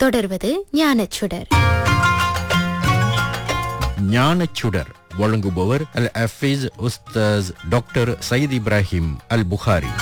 தொடர்வது ஞானச்சுடர் ஞானச்சுடர் வழங்குபவர் அல் அஃபீஸ் உஸ்தாஸ் டாக்டர் சயீத் இப்ராஹிம் அல் புகாரி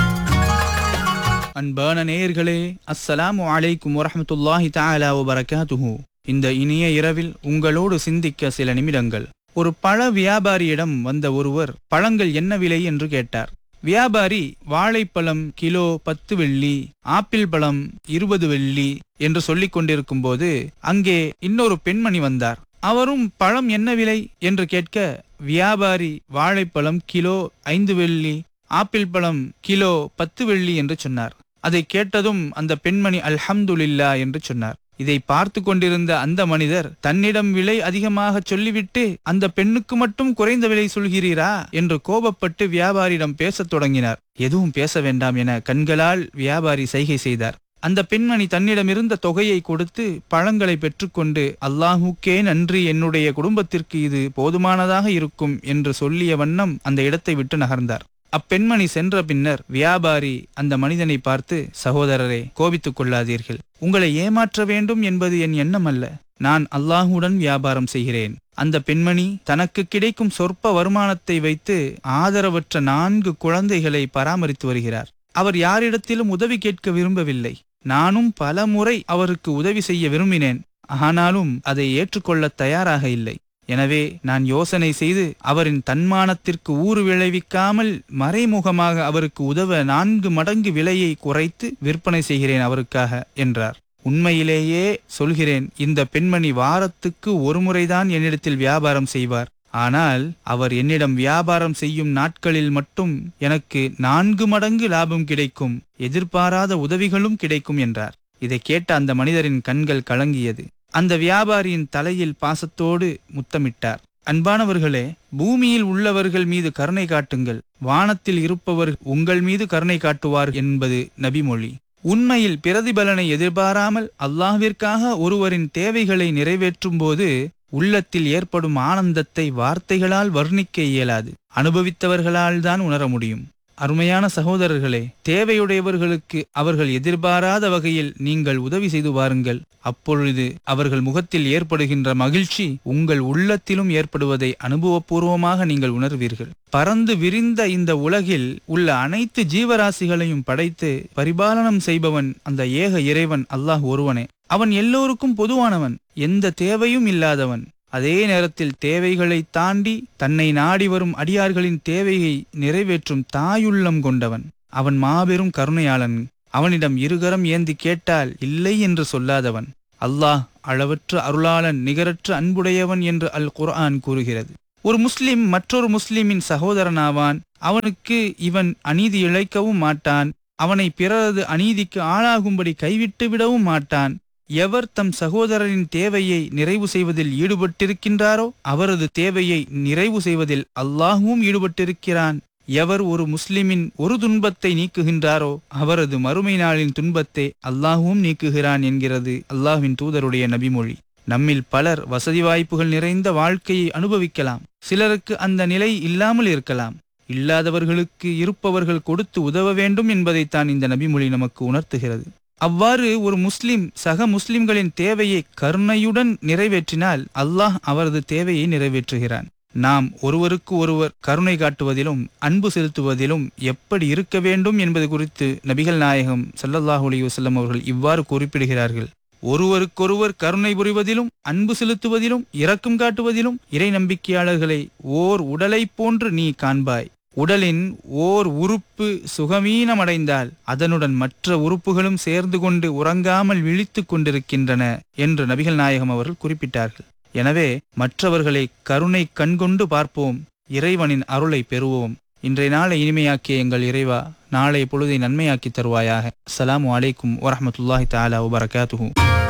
அன்பான நேயர்களே அஸ்ஸலாமு அலைக்கும் வரஹ்மத்துல்லாஹி தஆலா வபரகாத்துஹு இந்த இனிய இரவில் உங்களோடு சிந்திக்க சில நிமிடங்கள் ஒரு பழ வியாபாரியிடம் வந்த ஒருவர் பழங்கள் என்ன விலை என்று கேட்டார் வியாபாரி வாழைப்பழம் கிலோ பத்து வெள்ளி ஆப்பிள் பழம் இருபது வெள்ளி என்று சொல்லிக் கொண்டிருக்கும் போது அங்கே இன்னொரு பெண்மணி வந்தார் அவரும் பழம் என்ன விலை என்று கேட்க வியாபாரி வாழைப்பழம் கிலோ ஐந்து வெள்ளி ஆப்பிள் பழம் கிலோ பத்து வெள்ளி என்று சொன்னார் அதை கேட்டதும் அந்த பெண்மணி அல்ஹம்துலில்லா என்று சொன்னார் இதை பார்த்து கொண்டிருந்த அந்த மனிதர் தன்னிடம் விலை அதிகமாக சொல்லிவிட்டு அந்த பெண்ணுக்கு மட்டும் குறைந்த விலை சொல்கிறீரா என்று கோபப்பட்டு வியாபாரியிடம் பேசத் தொடங்கினார் எதுவும் பேச வேண்டாம் என கண்களால் வியாபாரி சைகை செய்தார் அந்த பெண்மணி தன்னிடமிருந்த தொகையை கொடுத்து பழங்களை பெற்றுக்கொண்டு அல்லாஹுக்கே நன்றி என்னுடைய குடும்பத்திற்கு இது போதுமானதாக இருக்கும் என்று சொல்லிய வண்ணம் அந்த இடத்தை விட்டு நகர்ந்தார் அப்பெண்மணி சென்ற பின்னர் வியாபாரி அந்த மனிதனை பார்த்து சகோதரரே கோபித்துக் கொள்ளாதீர்கள் உங்களை ஏமாற்ற வேண்டும் என்பது என் எண்ணம் அல்ல நான் அல்லாஹுடன் வியாபாரம் செய்கிறேன் அந்த பெண்மணி தனக்கு கிடைக்கும் சொற்ப வருமானத்தை வைத்து ஆதரவற்ற நான்கு குழந்தைகளை பராமரித்து வருகிறார் அவர் யாரிடத்திலும் உதவி கேட்க விரும்பவில்லை நானும் பல முறை அவருக்கு உதவி செய்ய விரும்பினேன் ஆனாலும் அதை ஏற்றுக்கொள்ள தயாராக இல்லை எனவே நான் யோசனை செய்து அவரின் தன்மானத்திற்கு ஊறு விளைவிக்காமல் மறைமுகமாக அவருக்கு உதவ நான்கு மடங்கு விலையை குறைத்து விற்பனை செய்கிறேன் அவருக்காக என்றார் உண்மையிலேயே சொல்கிறேன் இந்த பெண்மணி வாரத்துக்கு ஒரு முறைதான் என்னிடத்தில் வியாபாரம் செய்வார் ஆனால் அவர் என்னிடம் வியாபாரம் செய்யும் நாட்களில் மட்டும் எனக்கு நான்கு மடங்கு லாபம் கிடைக்கும் எதிர்பாராத உதவிகளும் கிடைக்கும் என்றார் இதை கேட்ட அந்த மனிதரின் கண்கள் கலங்கியது அந்த வியாபாரியின் தலையில் பாசத்தோடு முத்தமிட்டார் அன்பானவர்களே பூமியில் உள்ளவர்கள் மீது கருணை காட்டுங்கள் வானத்தில் இருப்பவர் உங்கள் மீது கருணை காட்டுவார் என்பது நபிமொழி உண்மையில் பிரதிபலனை எதிர்பாராமல் அல்லாஹ்விற்காக ஒருவரின் தேவைகளை நிறைவேற்றும் போது உள்ளத்தில் ஏற்படும் ஆனந்தத்தை வார்த்தைகளால் வர்ணிக்க இயலாது அனுபவித்தவர்களால் தான் உணர முடியும் அருமையான சகோதரர்களே தேவையுடையவர்களுக்கு அவர்கள் எதிர்பாராத வகையில் நீங்கள் உதவி செய்து பாருங்கள் அப்பொழுது அவர்கள் முகத்தில் ஏற்படுகின்ற மகிழ்ச்சி உங்கள் உள்ளத்திலும் ஏற்படுவதை அனுபவபூர்வமாக நீங்கள் உணர்வீர்கள் பறந்து விரிந்த இந்த உலகில் உள்ள அனைத்து ஜீவராசிகளையும் படைத்து பரிபாலனம் செய்பவன் அந்த ஏக இறைவன் அல்லாஹ் ஒருவனே அவன் எல்லோருக்கும் பொதுவானவன் எந்த தேவையும் இல்லாதவன் அதே நேரத்தில் தேவைகளை தாண்டி தன்னை நாடி வரும் அடியார்களின் தேவையை நிறைவேற்றும் தாயுள்ளம் கொண்டவன் அவன் மாபெரும் கருணையாளன் அவனிடம் இருகரம் ஏந்தி கேட்டால் இல்லை என்று சொல்லாதவன் அல்லாஹ் அளவற்ற அருளாளன் நிகரற்ற அன்புடையவன் என்று அல் குர்ஆன் கூறுகிறது ஒரு முஸ்லிம் மற்றொரு முஸ்லிமின் சகோதரனாவான் அவனுக்கு இவன் அநீதி இழைக்கவும் மாட்டான் அவனை பிறரது அநீதிக்கு ஆளாகும்படி கைவிட்டு விடவும் மாட்டான் எவர் தம் சகோதரரின் தேவையை நிறைவு செய்வதில் ஈடுபட்டிருக்கின்றாரோ அவரது தேவையை நிறைவு செய்வதில் அல்லாஹுவும் ஈடுபட்டிருக்கிறான் எவர் ஒரு முஸ்லிமின் ஒரு துன்பத்தை நீக்குகின்றாரோ அவரது மறுமை நாளின் துன்பத்தை அல்லாஹுவும் நீக்குகிறான் என்கிறது அல்லாஹ்வின் தூதருடைய நபிமொழி நம்மில் பலர் வசதி வாய்ப்புகள் நிறைந்த வாழ்க்கையை அனுபவிக்கலாம் சிலருக்கு அந்த நிலை இல்லாமல் இருக்கலாம் இல்லாதவர்களுக்கு இருப்பவர்கள் கொடுத்து உதவ வேண்டும் என்பதைத்தான் இந்த நபிமொழி நமக்கு உணர்த்துகிறது அவ்வாறு ஒரு முஸ்லிம் சக முஸ்லிம்களின் தேவையை கருணையுடன் நிறைவேற்றினால் அல்லாஹ் அவரது தேவையை நிறைவேற்றுகிறான் நாம் ஒருவருக்கு ஒருவர் கருணை காட்டுவதிலும் அன்பு செலுத்துவதிலும் எப்படி இருக்க வேண்டும் என்பது குறித்து நபிகள் நாயகம் ஸல்லல்லாஹு அலைஹி வஸல்லம் அவர்கள் இவ்வாறு குறிப்பிடுகிறார்கள் ஒருவருக்கொருவர் கருணை புரிவதிலும் அன்பு செலுத்துவதிலும் இரக்கம் காட்டுவதிலும் இறை நம்பிக்கையாளர்களை ஓர் உடலைப் போன்று நீ காண்பாய் உடலின் ஓர் உறுப்பு சுகமீனமடைந்தால் அதனுடன் மற்ற உறுப்புகளும் சேர்ந்து கொண்டு உறங்காமல் விழித்துக் கொண்டிருக்கின்றன என்று நபிகள் நாயகம் அவர்கள் குறிப்பிட்டார்கள் எனவே மற்றவர்களை கருணை கண்கொண்டு பார்ப்போம் இறைவனின் அருளை பெறுவோம் இன்றைய நாளை இனிமையாக்கிய எங்கள் இறைவா நாளை பொழுதை நன்மையாக்கி தருவாயாக அஸ்ஸலாமு அலைக்கும் வரஹ்மத்துல்லாஹி தஆலா வபரகாத்துஹு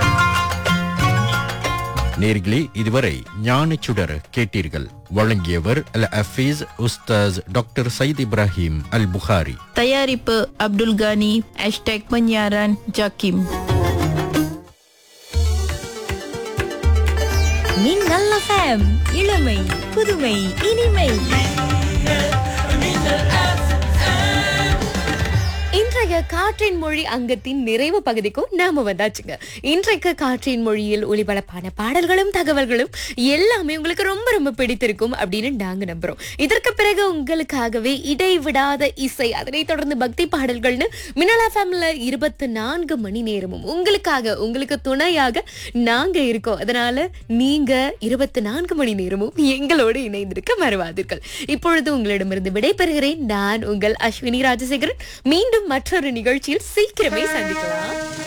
நேர்களே இதுவரை ஞானச்சுடர் கேட்டீர்கள் வழங்கியவர் அல் அஃபீஸ் உஸ்தாஸ் டாக்டர் சயீத் இப்ராஹிம் அல் புகாரி தயாரிப்பு அப்துல் கானி ஹேஷ்டேக் பன்யாரான் ஜாக்கிம் மின்னல் எஃப்எம் இளமை புதுமை இனிமை இன்றைய இன்றைய காற்றின் மொழி அங்கத்தின் நிறைவு பகுதிக்கும் நாம வந்தாச்சுங்க இன்றைக்கு காற்றின் மொழியில் ஒளிபரப்பான பாடல்களும் தகவல்களும் எல்லாமே உங்களுக்கு ரொம்ப ரொம்ப பிடித்திருக்கும் அப்படின்னு நாங்க நம்புறோம் இதற்கு பிறகு உங்களுக்காகவே இடைவிடாத இசை அதனை தொடர்ந்து பக்தி பாடல்கள்னு மினலா ஃபேமில இருபத்தி நான்கு மணி நேரமும் உங்களுக்காக உங்களுக்கு துணையாக நாங்க இருக்கோம் அதனால நீங்க இருபத்தி நான்கு மணி நேரமும் எங்களோடு இணைந்திருக்க மறவாதீர்கள் இப்பொழுது உங்களிடமிருந்து விடைபெறுகிறேன் நான் உங்கள் அஸ்வினி ராஜசேகரன் மீண்டும் மற்றொரு நிகழ்ச்சியில் சீக்கிரமே சந்திக்கலாம்